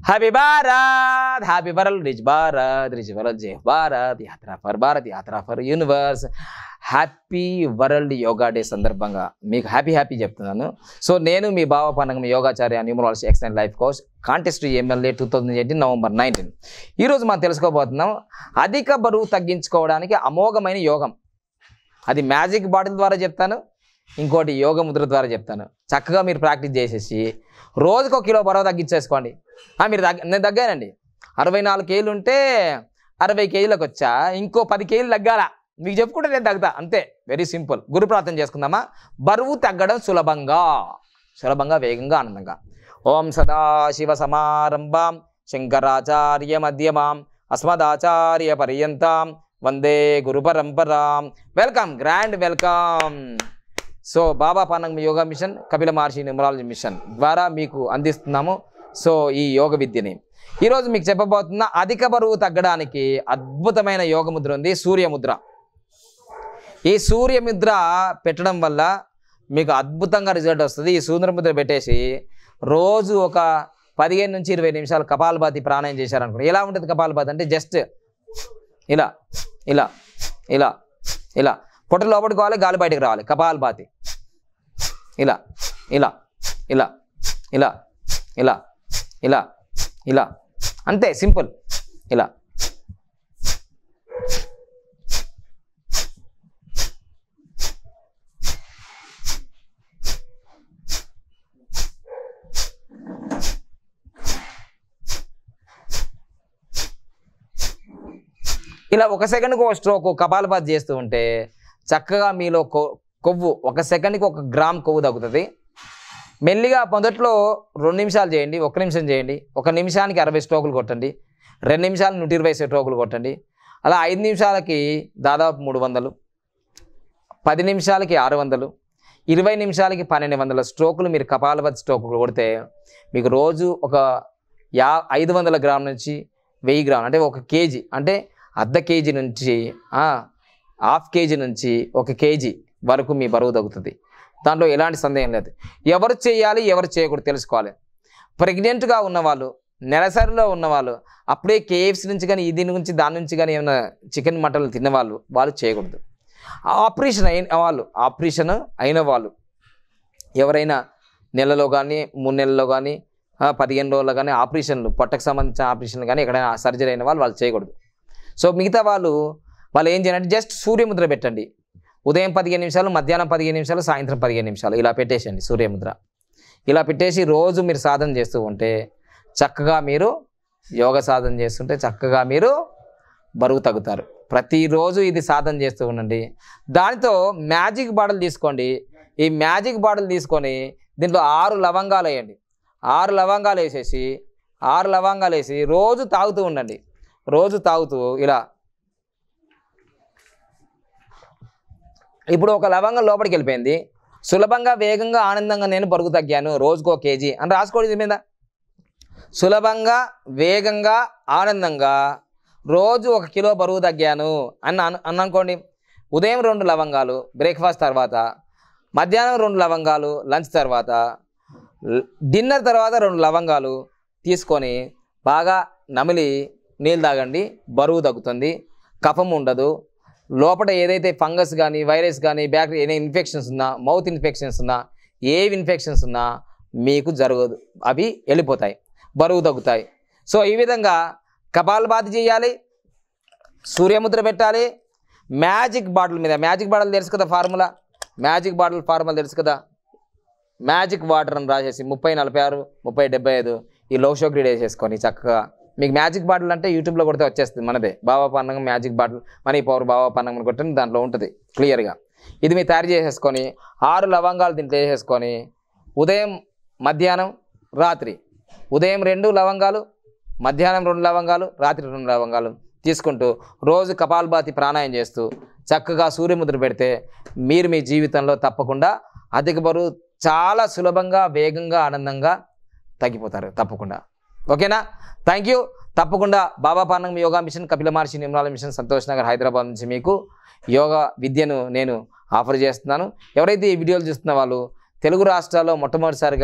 happy Bharat happy world rich Bharat rich world Jai Bharat యాత్ర for Bharat యాత్ర for universe happy world yoga day సందర్భంగా మీకు happy happy చెప్తున్నాను సో నేను మీ బావ పనగం యోగాచార్య numerology excellent life coach contest MLA two thousand eighteen November nineteen ఈరోజు మనం తెలుసుకోబోతున్నాం అధిక బరువు తగ్గించుకోవడానికి అమోఘమైన యోగం అది మ్యాజిక్ బాటిల్ ద్వారా చెప్తాను ఇంకోటి యోగ ముద్ర ద్వారా చెప్తాను చక్కగా మీరు ప్రాక్టీస్ చేసేసి రోజుకు ఒక కిలో బరువు తగ్గించేసుకోండి ఆ, మీరు తగ్గ నేను తగ్గానండి అరవై నాలుగు కేజీలు ఉంటే అరవై కేజీలకు వచ్చా ఇంకో పది కేజీలు తగ్గాల మీకు చెప్పుకుంటే నేను తగ్గుతా అంతే వెరీ సింపుల్ గురు ప్రార్థన చేసుకుందామా బరువు తగ్గడం సులభంగా సులభంగా వేగంగా ఆనందంగా ఓం సదాశివ సమారంభాం శంకరాచార్య మధ్యమాం అస్మదాచార్య పర్యంతాం వందే గురు పరంపరాం welcome grand welcome so Baba Panaga yoga mission Kapila Maharshi numerology mission ద్వారా మీకు అందిస్తున్నాము సో ఈ యోగ విద్యని ఈరోజు మీకు చెప్పబోతున్న అధిక బరువు తగ్గడానికి అద్భుతమైన యోగ ముద్ర ఉంది సూర్యముద్ర ఈ సూర్యముద్ర పెట్టడం వల్ల మీకు అద్భుతంగా రిజల్ట్ వస్తుంది ఈ సూర్యముద్ర పెట్టేసి రోజు ఒక పదిహేను నుంచి ఇరవై నిమిషాలు కపాలభాతి ప్రాణాయం చేశారనుకోండి ఎలా ఉంటుంది కపాలభాతి అంటే జస్ట్ ఇలా ఇలా ఇలా ఇలా పొట్ట లోపలికి పోవాలి గాలి బయటకు రావాలి కపాలభాతి ఇలా ఇలా ఇలా ఇలా ఇలా ఇలా ఇలా అంతే సింపుల్ ఇలా ఇలా ఒక సెకండ్కి ఒక స్ట్రోక్ కపాలపాతి చేస్తూ ఉంటే చక్కగా మీలో కొ- కొవ్వు ఒక సెకండ్కి ఒక గ్రామ్ కొవ్వు తగ్గుతుంది మెల్లిగా మొదట్లో రెండు నిమిషాలు చేయండి ఒక నిమిషం చేయండి ఒక నిమిషానికి అరవై స్ట్రోకులు కొట్టండి రెండు నిమిషాలు నూట ఇరవై స్ట్రోకులు కొట్టండి అలా ఐదు నిమిషాలకి దాదాపు మూడు వందలు పది నిమిషాలకి ఆరు వందలు ఇరవై నిమిషాలకి పన్నెండు వందల స్ట్రోకులు మీరు కపాలపతి స్ట్రోకులు కొడితే మీకు రోజు ఒక యా ఐదు వందల గ్రాముల నుంచి వెయ్యి గ్రాములు అంటే ఒక కేజీ అంటే అర్ధ కేజీ నుంచి ఆ, హాఫ్ కేజీ నుంచి ఒక కేజీ వరకు మీ బరువు తగ్గుతుంది దాంట్లో ఎలాంటి సందేహం లేదు ఎవరు చేయాలి ఎవరు చేయకూడదు తెలుసుకోవాలి ప్రెగ్నెంట్గా ఉన్నవాళ్ళు నెలసరిలో ఉన్నవాళ్ళు అప్పుడే కేఎఫ్సి నుంచి కానీ ఇది నుంచి దాని నుంచి కానీ ఏమైనా చికెన్ మటన్లు తిన్నవాళ్ళు వాళ్ళు చేయకూడదు ఆపరేషన్ అయిన వాళ్ళు ఆపరేషన్ అయిన వాళ్ళు ఎవరైనా నెలలో కానీ మూడు నెలల్లో కానీ పదిహేను రోజుల్లో కానీ ఆపరేషన్లు పొట్టకు సంబంధించిన ఆపరేషన్లు కానీ ఎక్కడైనా సర్జరీ అయిన వాళ్ళు వాళ్ళు చేయకూడదు సో మిగతా వాళ్ళు వాళ్ళు ఏం చేయాలంటే జస్ట్ సూర్యముద్ర పెట్టండి ఉదయం పదిహేను నిమిషాలు మధ్యాహ్నం పదిహేను నిమిషాలు సాయంత్రం పదిహేను నిమిషాలు ఇలా పెట్టేసండి సూర్యముద్ర ఇలా పెట్టేసి రోజు మీరు సాధన చేస్తూ ఉంటే చక్కగా మీరు యోగ సాధన చేస్తుంటే చక్కగా మీరు బరువు తగ్గుతారు ప్రతిరోజు ఇది సాధన చేస్తూ ఉండండి దానితో మ్యాజిక్ బాటిల్ తీసుకోండి ఈ మ్యాజిక్ బాటిల్ తీసుకొని దీంట్లో ఆరు లవంగాలు వేయండి ఆరు లవంగాలు వేసేసి ఆరు లవంగాలు వేసి రోజు తాగుతూ ఉండండి రోజు తాగుతూ ఇలా ఇప్పుడు ఒక లవంగం లోపలికి వెళ్ళిపోయింది సులభంగా వేగంగా ఆనందంగా నేను బరువు తగ్గాను రోజుకో కేజీ అని రాసుకోండి ఇది మీద సులభంగా వేగంగా ఆనందంగా రోజు ఒక కిలో బరువు తగ్గాను అని అను అని అనుకోండి ఉదయం రెండు లవంగాలు బ్రేక్ఫాస్ట్ తర్వాత మధ్యాహ్నం రెండు లవంగాలు లంచ్ తర్వాత ల్- డిన్నర్ తర్వాత రెండు లవంగాలు తీసుకొని బాగా నమిలి నీళ్ళు తాగండి బరువు తగ్గుతుంది కఫం ఉండదు లోపల ఏదైతే ఫంగస్ కానీ వైరస్ కానీ బ్యాక్టీరియా ఏదైనా ఇన్ఫెక్షన్స్ ఉన్నా మౌత్ ఇన్ఫెక్షన్స్ ఉన్నా ఏవి ఇన్ఫెక్షన్స్ ఉన్నా మీకు జరగదు అవి వెళ్ళిపోతాయి బరువు తగ్గుతాయి సో ఈ విధంగా కపాలభాతి చేయాలి సూర్యముద్ర పెట్టాలి మ్యాజిక్ బాటిల్ మీద మ్యాజిక్ బాటిల్ తెలుసు కదా ఫార్ములా మ్యాజిక్ బాటిల్ ఫార్ములా తెలుసు కదా మ్యాజిక్ వాటర్ అని రాసేసి ముప్పై నలభై ఆరు ముప్పై డెబ్బై ఐదు ఈ లో షోగ్రీడ్ వేసేసుకొని చక్కగా మీకు మ్యాజిక్ బాటిల్ అంటే యూట్యూబ్లో కొడితే వచ్చేస్తుంది మనదే Baba Pannangam magic bottle money power Baba Pannangam కొట్టండి దాంట్లో ఉంటుంది క్లియర్గా ఇది మీరు తయారు చేసేసుకొని ఆరు లవంగాలు దీంట్లో వేసేసుకొని ఉదయం మధ్యాహ్నం రాత్రి ఉదయం రెండు లవంగాలు మధ్యాహ్నం రెండు లవంగాలు రాత్రి రెండు లవంగాలు తీసుకుంటూ రోజు కపాలభాతి ప్రాణాయం చేస్తూ చక్కగా సూర్యముద్ర పెడితే మీరు మీ జీవితంలో తప్పకుండా అధిక బరువు చాలా సులభంగా వేగంగా ఆనందంగా తగ్గిపోతారు తప్పకుండా ఓకేనా థ్యాంక్ యూ తప్పకుండా బాబా పానంగం యోగా మిషన్ కపిల మహర్షి నిమ్రాల మిషన్ సంతోష్ నగర్ హైదరాబాద్ నుంచి మీకు యోగా విద్యను నేను ఆఫర్ చేస్తున్నాను ఎవరైతే ఈ వీడియోలు చూస్తున్న వాళ్ళు తెలుగు రాష్ట్రాల్లో మొట్టమొదటిసారిగా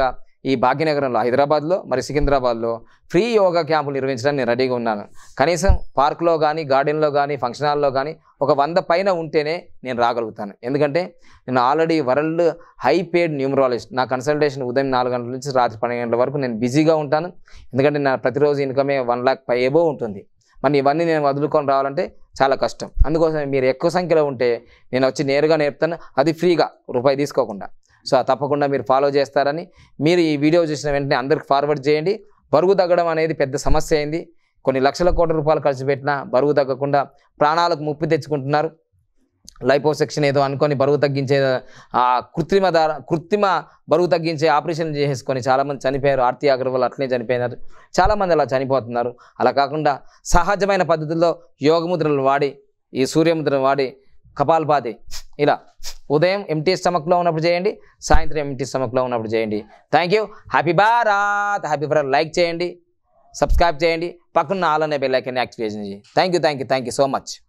ఈ భాగ్యనగరంలో హైదరాబాద్లో మరి సికింద్రాబాద్లో ఫ్రీ యోగా క్యాంపులు నిర్వహించడానికి నేను రెడీగా ఉన్నాను కనీసం పార్క్లో కానీ గార్డెన్లో కానీ ఫంక్షన్ హాల్లో కానీ ఒక వంద పైన ఉంటేనే నేను రాగలుగుతాను ఎందుకంటే నేను already world high paid numerologist నా కన్సల్టేషన్ ఉదయం నాలుగు గంటల నుంచి రాత్రి పన్నెండు గంటల వరకు నేను బిజీగా ఉంటాను ఎందుకంటే నా ప్రతిరోజు ఇన్కమే వన్ లాక్ పై ఏబో ఉంటుంది మరి ఇవన్నీ నేను వదులుకొని రావాలంటే చాలా కష్టం అందుకోసం మీరు ఎక్కువ సంఖ్యలో ఉంటే నేను వచ్చి నేరుగా నేర్పుతాను అది ఫ్రీగా రూపాయి తీసుకోకుండా సో తప్పకుండా మీరు ఫాలో చేస్తారని మీరు ఈ వీడియో చూసిన వెంటనే అందరికి ఫార్వర్డ్ చేయండి బరువు తగ్గడం అనేది పెద్ద సమస్య అయింది కొన్ని లక్షల కోట్ల రూపాయలు ఖర్చు పెట్టినా బరువు తగ్గకుండా ప్రాణాలకు ముప్పు తెచ్చుకుంటున్నారు లైపో సెక్షన్ ఏదో అనుకొని బరువు తగ్గించే ఆ కృత్రిమ దార కృత్రిమ బరువు తగ్గించే ఆపరేషన్ చేసుకొని చాలామంది చనిపోయారు ఆర్తి అగర్వాల్ అట్లనే చనిపోయినారు చాలామంది అలా చనిపోతున్నారు అలా కాకుండా సహజమైన పద్ధతుల్లో యోగముద్రలు వాడి ఈ సూర్యముద్రను వాడి కపాల్పాతి ఇలా ఉదయం ఎంటీ స్టమక్లో ఉన్నప్పుడు చేయండి సాయంత్రం ఎంటీ స్టమక్లో ఉన్నప్పుడు చేయండి thank you happy Bharat happy for like చేయండి సబ్స్క్రైబ్ చేయండి పక్కన ఆల్ అనే బెల్ ఐకాన్ యాక్టివేషన్ చేయండి thank you thank you thank you so much